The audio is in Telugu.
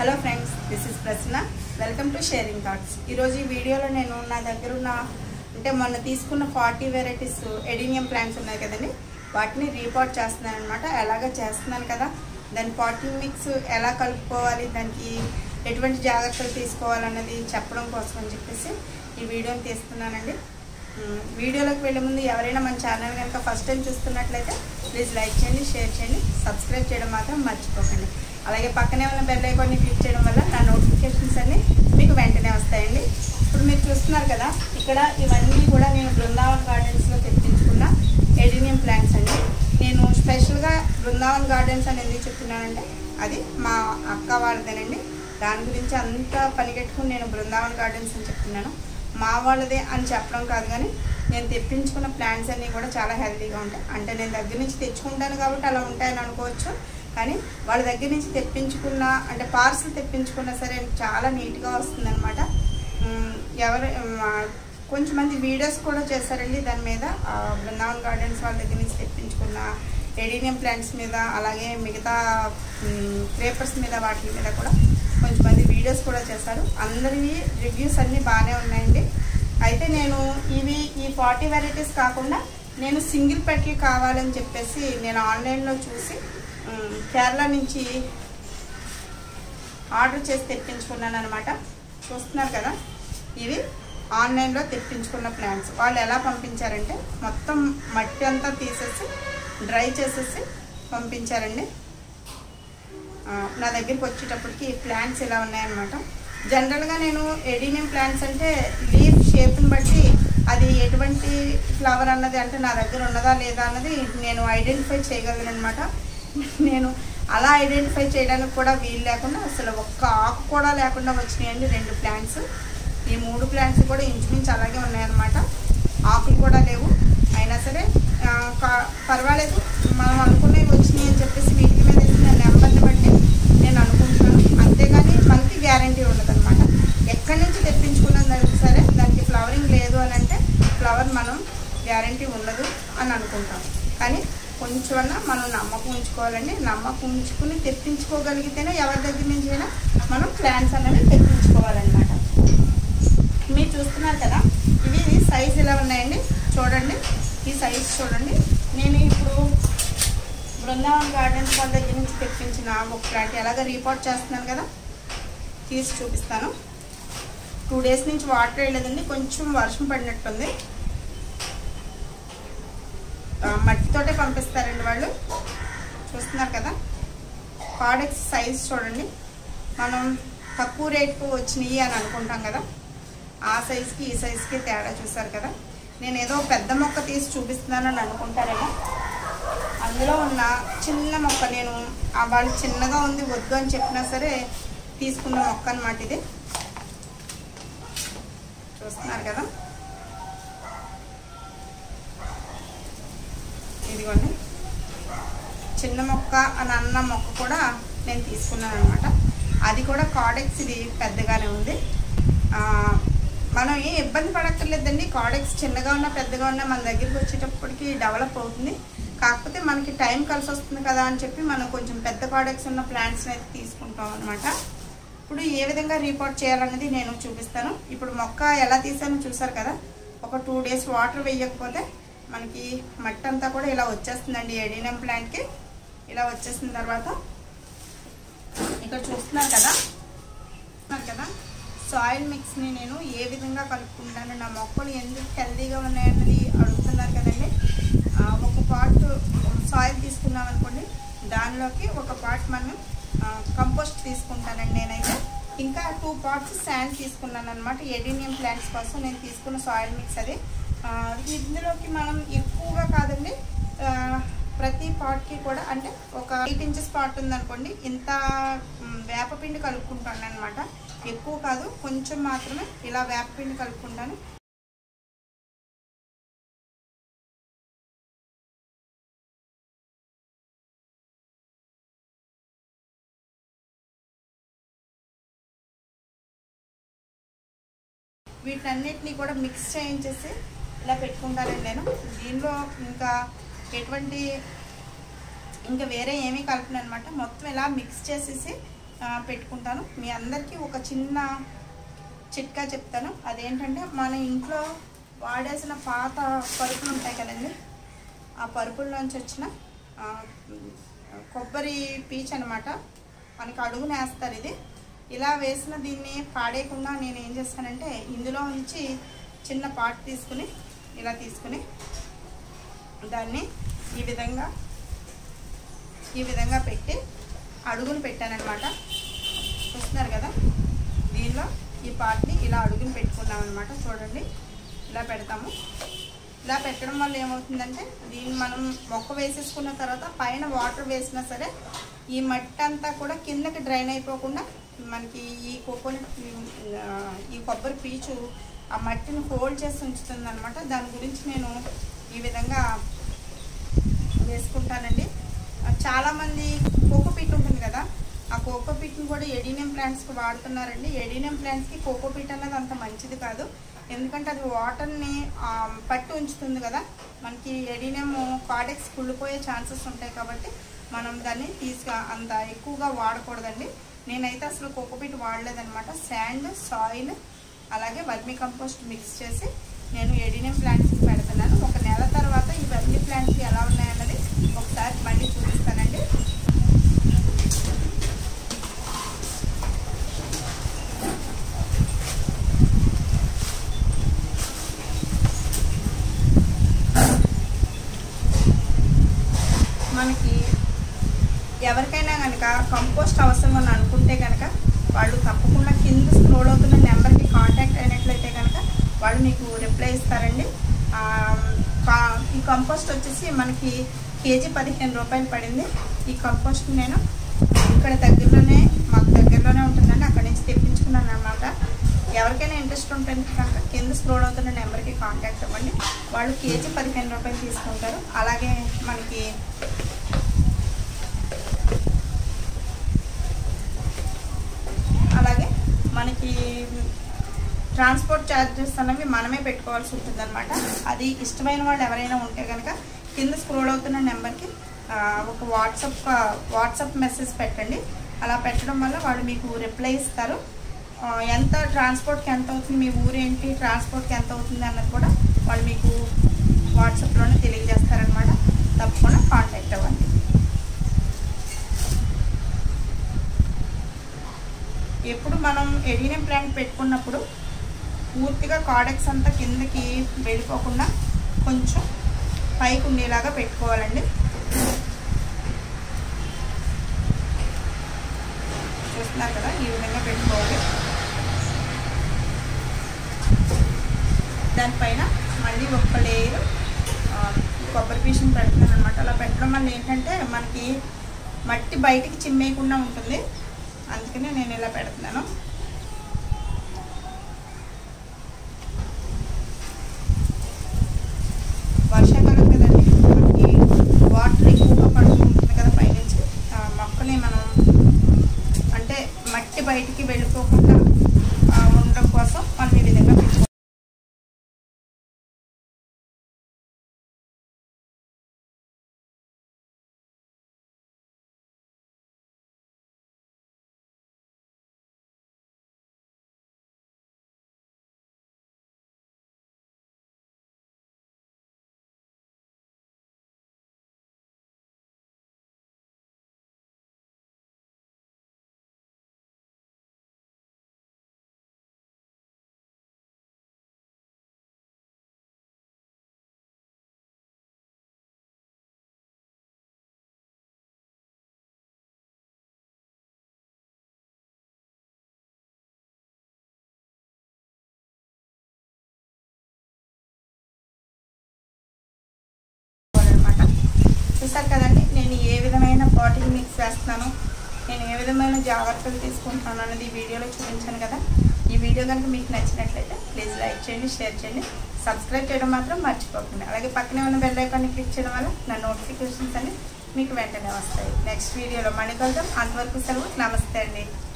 hello friends this is Prasanna welcome to sharing thoughts ఈరోజు ఈ వీడియోలో నేను నా దగ్గర ఉన్న అంటే మొన్న తీసుకున్న ఫార్టీ వెరైటీస్ ఎడీనియం ప్లాంట్స్ ఉన్నాయి కదండి వాటిని రీపోర్ట్ చేస్తున్నాను అనమాట ఎలాగ చేస్తున్నాను కదా దాని పాటింగ్ మిక్స్ ఎలా కలుపుకోవాలి దానికి ఎటువంటి జాగ్రత్తలు తీసుకోవాలన్నది చెప్పడం కోసం అని చెప్పేసి ఈ వీడియోని తీస్తున్నానండి ఉమ్, వీడియోలోకి వెళ్ళే ముందు ఎవరైనా మన ఛానల్ కనుక ఫస్ట్ టైం చూస్తున్నట్లయితే ప్లీజ్ లైక్ చేయండి షేర్ చేయండి సబ్స్క్రైబ్ చేయడం మాత్రం మర్చిపోకండి అలాగే పక్కనే ఉన్న బెల్ ఐకాన్ని క్లిక్ చేయడం వల్ల నా నోటిఫికేషన్స్ అన్ని మీకు వెంటనే వస్తాయండి ఇప్పుడు మీరు చూస్తున్నారు కదా ఇక్కడ ఇవన్నీ కూడా నేను బృందావన్ గార్డెన్స్లో తెప్పించుకున్న ఎడినియం ప్లాంట్స్ అండి నేను స్పెషల్గా బృందావన్ గార్డెన్స్ అని ఎందుకు చెప్తున్నానంటే అది మా అక్క వాళ్ళదేనండి దాని గురించి అంతా పనిగట్టుకుని నేను బృందావన్ గార్డెన్స్ అని చెప్తున్నాను మా వాళ్ళదే అని చెప్పడం కాదు కానీ నేను తెప్పించుకున్న ప్లాంట్స్ అన్నీ కూడా చాలా హెల్తీగా ఉంటాయి అంటే నేను దగ్గర నుంచి తెచ్చుకుంటాను కాబట్టి అలా ఉంటాయని అనుకోవచ్చు కానీ వాళ్ళ దగ్గర నుంచి తెప్పించుకున్న అంటే పార్సల్ తెప్పించుకున్నా సరే చాలా నీట్గా వస్తుందన్నమాట ఉమ్, ఎవరు ఉమ్, కొంచెం మంది వీడియోస్ కూడా చేశారండి దాని మీద ఆ, బృందావన్ గార్డెన్స్ వాళ్ళ దగ్గర నుంచి తెప్పించుకున్న ఎడీనియం ప్లాంట్స్ మీద అలాగే మిగతా పేపర్స్ మీద వాటి మీద కూడా కొంచెం మంది వీడియోస్ కూడా చేశారు అందరివి రివ్యూస్ అన్నీ బాగానే ఉన్నాయండి అయితే నేను ఇవి ఈ ఫార్టీ వెరైటీస్ కాకుండా నేను సింగిల్ పెట్లు కావాలని చెప్పేసి నేను ఆన్లైన్లో చూసి ఉమ్, కేరళ నుంచి ఆర్డర్ చేసి తెప్పించుకున్నాను అనమాట చూస్తున్నారు కదా ఇవి ఆన్లైన్లో తెప్పించుకున్న ప్లాంట్స్ వాళ్ళు ఎలా పంపించారంటే మొత్తం మట్టి అంతా తీసేసి డ్రై చేసేసి పంపించారండి ఆ, నా దగ్గరికి వచ్చేటప్పటికి ప్లాంట్స్ ఇలా ఉన్నాయన్నమాట జనరల్గా నేను ఎడీనియం ప్లాంట్స్ అంటే లీఫ్ షేప్ని బట్టి అది ఎటువంటి ఫ్లవర్ అన్నది అంటే నా దగ్గర ఉన్నదా లేదా అన్నది నేను ఐడెంటిఫై చేయగలను అనమాట నేను అలా ఐడెంటిఫై చేయడానికి కూడా వీలు లేకుండా అసలు ఒక్క ఆకు కూడా లేకుండా వచ్చినాయండి రెండు ప్లాంట్స్ ఈ మూడు ప్లాంట్స్ కూడా ఇంచుమించు అలాగే ఉన్నాయన్నమాట ఆకులు కూడా లేవు అయినా సరే ఆ, కా- పర్వాలేదు మనం అనుకునేవి వచ్చినాయి అని చెప్పేసి వీటి మీద వేసిన నెంబర్ని బట్టి నేను అనుకుంటున్నాను అంతేగాని మనకి గ్యారంటీ ఉండదు అనమాట ఎక్కడి నుంచి తెప్పించుకున్నది సరే దానికి ఫ్లవరింగ్ లేదు అని అంటే ఫ్లవర్ మనం గ్యారంటీ ఉండదు అని అనుకుంటాం కానీ కొంచెమన్నా మనం నమ్మకం ఉంచుకోవాలండి నమ్మకం ఉంచుకుని తెప్పించుకోగలిగితేనే ఎవరి దగ్గర నుంచి అయినా మనం ప్లాన్స్ అనేవి తెప్పించుకోవాలన్నమాట మీరు చూస్తున్నారు కదా ఇవి సైజ్ ఇలా ఉన్నాయండి చూడండి ఈ సైజ్ చూడండి నేను ఇప్పుడు బృందావన్ గార్డెన్స్ వాళ్ళ దగ్గర నుంచి తెప్పించిన ఒక ప్లాంట్ ఎలాగ రిపోర్ట్ చేస్తున్నాను కదా తీసి చూపిస్తాను టూ డేస్ నుంచి వాటర్ వేయలేదండి కొంచెం వర్షం పడినట్టుంది ఆ, మట్టితోటే పంపిస్తారండి వాళ్ళు చూస్తున్నారు కదా ప్రోడక్ట్స్ సైజ్ చూడండి మనం తక్కువ రేట్కు వచ్చినాయి అని అనుకుంటాం కదా ఆ సైజుకి ఈ సైజుకి తేడా చూసారు కదా నేను ఏదో పెద్ద మొక్క తీసి చూపిస్తున్నానని అనుకుంటారేమో అందులో ఉన్న చిన్న మొక్క నేను ఆ వాళ్ళు చిన్నగా ఉంది వద్దు అని చెప్పినా సరే తీసుకున్న మొక్క అనమాట ఇది చూస్తున్నారు కదా ఇదిగోండి చిన్న మొక్క అని అన్న మొక్క కూడా నేను తీసుకున్నాను అనమాట అది కూడా కాడెక్స్ ఇది పెద్దగానే ఉంది ఆ, మనం ఏ ఇబ్బంది పడక్కర్లేదండి కాడెక్స్ చిన్నగా ఉన్నా పెద్దగా ఉన్నా మన దగ్గరికి వచ్చేటప్పటికి డెవలప్ అవుతుంది కాకపోతే మనకి టైం కలిసి వస్తుంది కదా అని చెప్పి మనం కొంచెం పెద్ద కాడెక్స్ ఉన్న ప్లాంట్స్ని అయితే తీసుకుంటాం అనమాట ఇప్పుడు ఏ విధంగా రిపోర్ట్ చేయాలన్నది నేను చూపిస్తాను ఇప్పుడు మొక్క ఎలా తీసానో చూసారు కదా ఒక టూ డేస్ వాటర్ వేయకపోతే మనకి మట్టి అంతా కూడా ఇలా వచ్చేస్తుందండి ఎడీనియం ప్లాంట్కి ఇలా వచ్చేసిన తర్వాత ఇక్కడ చూస్తున్నారు కదా చూస్తున్నారు కదా సాయిల్ మిక్స్ని నేను ఏ విధంగా కలుపుకుంటాను నా మొక్కలు ఎందుకు హెల్తీగా ఉన్నాయన్నది అడుగుతున్నారు కదండి ఆ, ఒక పార్ట్ సాయిల్ తీసుకున్నాం అనుకోండి దానిలోకి ఒక పార్ట్ మనం కంపోస్ట్ తీసుకుంటానండి నేనైతే ఇంకా టూ పార్ట్స్ శాండ్ తీసుకున్నాను అనమాట ఎడీనియం ప్లాంట్స్ కోసం నేను తీసుకున్న సాయిల్ మిక్స్ అది ఆ, ఇందులోకి మనం ఎక్కువగా కాదండి ఆ, ప్రతి పాట్కి కూడా అంటే ఒక ఎయిట్ ఇంచెస్ పాట్ ఉందనుకోండి ఇంత మ్, వేపపిండి కలుపుకుంటాను అనమాట ఎక్కువ కాదు కొంచెం మాత్రమే ఇలా వేపపిండి కలుపుకుంటాను వీటన్నిటిని కూడా మిక్స్ చేయించేసి ఇలా పెట్టుకుంటానండి నేను దీనిలో ఇంకా ఎటువంటి ఇంకా వేరే ఏమీ కలపను అనమాట మొత్తం ఇలా మిక్స్ చేసేసి ఆ, పెట్టుకుంటాను మీ అందరికీ ఒక చిన్న చిట్కా చెప్తాను అదేంటంటే మన ఇంట్లో వాడేసిన పాత పరుపులు ఉంటాయి కదండి ఆ పరుపుల్లోంచి వచ్చిన ఆ, కొబ్బరి పీచ్ అనమాట మనకి అడుగున వేస్తారు ఇది ఇలా వేసిన దీన్ని పాడేయకుండా నేను ఏం చేస్తానంటే ఇందులో నుంచి చిన్న పాట్ తీసుకుని ఇలా తీసుకుని దాన్ని ఈ విధంగా ఈ విధంగా పెట్టి అడుగును పెట్టానమాట చూస్తున్నారు కదా దీనిలో ఈ పార్ట్ని ఇలా అడుగుని పెట్టుకున్నాం అనమాట చూడండి ఇలా పెడతాము ఇలా పెట్టడం వల్ల ఏమవుతుందంటే దీన్ని మనం మొక్క వేసేసుకున్న తర్వాత పైన వాటర్ వేసినా సరే ఈ మట్టి అంతా కూడా కిందకి డ్రైన్ అయిపోకుండా మనకి ఈ కోకోనట్ ఈ కొబ్బరి పీచు ఆ మట్టిని హోల్డ్ చేసి ఉంచుతుంది అనమాట దాని గురించి నేను ఈ విధంగా వేసుకుంటానండి చాలామంది కోకో పీట్ ఉంటుంది కదా ఆ కోకో పీట్ని కూడా ఎడీనియం ప్లాంట్స్కి వాడుతున్నారండి ఎడీనియం ప్లాంట్స్కి కోకో పీట్ అన్నది అంత మంచిది కాదు ఎందుకంటే అది వాటర్ని పట్టి ఉంచుతుంది కదా మనకి ఎడీనియం కాడెక్స్ కుళ్ళిపోయే ఛాన్సెస్ ఉంటాయి కాబట్టి మనం దాన్ని తీసుకు అంత ఎక్కువగా వాడకూడదండి నేనైతే అసలు కోకోపీట్ వాడలేదనమాట శాండ్ సాయిల్ అలాగే వర్మీ కంపోస్ట్ మిక్స్ చేసి నేను ఎడినియం ప్లాంట్స్కి పెడుతున్నాను ఒక నెల తర్వాత ఈ వర్మీ ప్లాంట్స్ ఎలా ఉన్నాయన్నది ఒకసారి మళ్ళీ చూపిస్తానండి మనకి ఎవరికైనా కనుక కంపోస్ట్ అవసరం అని అనుకుంటే కనుక వాళ్ళు తప్పకుండా కింద స్క్రోల్ అవుతున్న నెంబర్కి కాంటాక్ట్ అయినట్లయితే కనుక వాళ్ళు మీకు రిప్లై ఇస్తారండి ఆ, కా- ఈ కంపోస్ట్ వచ్చేసి మనకి కేజీ పదిహేను రూపాయలు పడింది ఈ కంపోస్ట్ నేను ఇక్కడ దగ్గరలోనే మాకు దగ్గరలోనే ఉంటుందండి అక్కడి నుంచి తెప్పించుకున్నాను అనమాట ఎవరికైనా ఇంట్రెస్ట్ ఉంటే కనుక కింద స్క్రోల్ అవుతున్న నెంబర్కి కాంటాక్ట్ అవ్వండి వాళ్ళు కేజీ పదిహేను రూపాయలు తీసుకుంటారు అలాగే మనకి అలాగే మనకి ట్రాన్స్పోర్ట్ ఛార్జెస్ అనేవి మనమే పెట్టుకోవాల్సి ఉంటుంది అనమాట అది ఇష్టమైన వాళ్ళు ఎవరైనా ఉంటే కనుక కింద స్క్రోల్ అవుతున్న నెంబర్కి ఆ, ఒక వాట్సాప్ వాట్సాప్ మెసేజ్ పెట్టండి అలా పెట్టడం వల్ల వాళ్ళు మీకు రిప్లై ఇస్తారు ఆ, ఎంత ట్రాన్స్పోర్ట్కి ఎంత అవుతుంది మీ ఊరు ఏంటి ట్రాన్స్పోర్ట్కి ఎంత అవుతుంది అన్నది కూడా వాళ్ళు మీకు వాట్సాప్లోనే తెలియజేస్తారనమాట తప్పకుండా కాంటాక్ట్ అవ్వండి ఎప్పుడు మనం ఎడీనియం ప్లాంట్ పెట్టుకున్నప్పుడు పూర్తిగా కాడెక్స్ అంతా కిందకి వెళ్ళిపోకుండా కొంచెం పైకి ఉండేలాగా పెట్టుకోవాలండి చూస్తున్నారు కదా ఈ విధంగా పెట్టుకోవాలి దానిపైన మళ్ళీ ఒక్క లేయర్ కొబ్బరి పీసుని పెడుతున్నాను అనమాట అలా పెట్టడం వల్ల ఏంటంటే మనకి మట్టి బయటికి చిమ్మేయకుండా ఉంటుంది అందుకనే నేను ఇలా పెడుతున్నాను వర్షాకాలం కదండి మనకి వాటర్ ఎక్కువగా పడుతూ ఉంటుంది కదా పైనుంచి ఆ మొక్కని మనం అంటే మట్టి బయటికి వెళ్ళిపోకుండా ఆ, ఉండడం కోసం మనం ఈ విధంగా పెట్టుకోవాలి అనమాట చూసారు కదండి నేను ఏ విధమైన పాటింగ్ మిక్స్ వేస్తున్నాను నేను ఏ విధమైన జాగ్రత్తలు తీసుకుంటున్నాను అనేది ఈ వీడియోలో చూపించాను కదా ఈ వీడియో కనుక మీకు నచ్చినట్లయితే ప్లీజ్ లైక్ చేయండి షేర్ చేయండి సబ్స్క్రైబ్ చేయడం మాత్రం మర్చిపోకండి అలాగే పక్కనే ఉన్న బెల్ ఐకాన్ని క్లిక్ చేయడం వల్ల నా నోటిఫికేషన్స్ అన్ని మీకు వెంటనే వస్తాయి నెక్స్ట్ వీడియోలో మళ్ళీ కలుద్దాం అంతవరకు సెలవు నమస్తే అండి